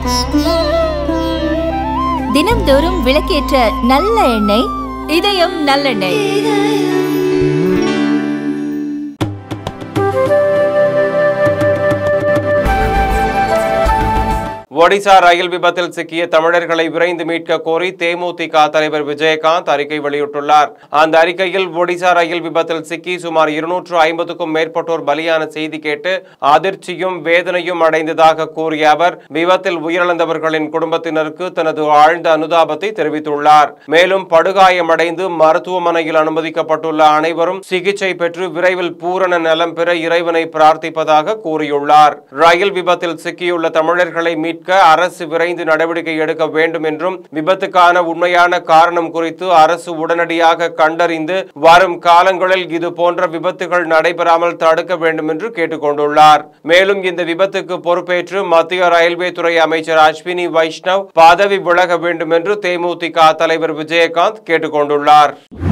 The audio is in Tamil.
தினம்தோறும் விளக்கேற்ற நல்ல எண்ணெய் இதயம் நல்லெண்ணெய் ஒடிசா ரயில் விபத்தில் சிக்கிய தமிழர்களை விரைந்து மீட்க கோரி தேமுதிக தலைவர் விஜயகாந்த் அறிக்கை வெளியிட்டுள்ளார் அந்த அறிக்கையில் ஒடிசா ரயில் விபத்தில் சிக்கி சுமார் இருநூற்று ஐம்பதுக்கும் மேற்பட்டோர் பலியான செய்தி கேட்டு அதிர்ச்சியும் வேதனையும் அடைந்ததாக கூறிய அவர் விபத்தில் உயிரிழந்தவர்களின் குடும்பத்தினருக்கு தனது ஆழ்ந்த அனுதாபத்தை தெரிவித்துள்ளார் மேலும் படுகாயமடைந்து மருத்துவமனையில் அனுமதிக்கப்பட்டுள்ள அனைவரும் சிகிச்சை பெற்று விரைவில் பூரண நலம் பெற இறைவனை பிரார்த்திப்பதாக கூறியுள்ளார் ரயில் விபத்தில் சிக்கியுள்ள தமிழர்களை மீட்க அரசு விரைந்து நடவடிக்கை எடுக்க வேண்டும் என்றும் விபத்துக்கான உண்மையான காரணம் குறித்து அரசு உடனடியாக கண்டறிந்து வரும் காலங்களில் இது போன்ற விபத்துகள் நடைபெறாமல் தடுக்க வேண்டும் என்று கேட்டுக்கொண்டுள்ளார் மேலும் இந்த விபத்துக்கு பொறுப்பேற்று மத்திய ரயில்வே துறை அமைச்சர் அஸ்வினி வைஷ்ணவ் பதவி விலக வேண்டும் என்று தேமுதிக தலைவர் விஜயகாந்த் கேட்டுக்கொண்டுள்ளார்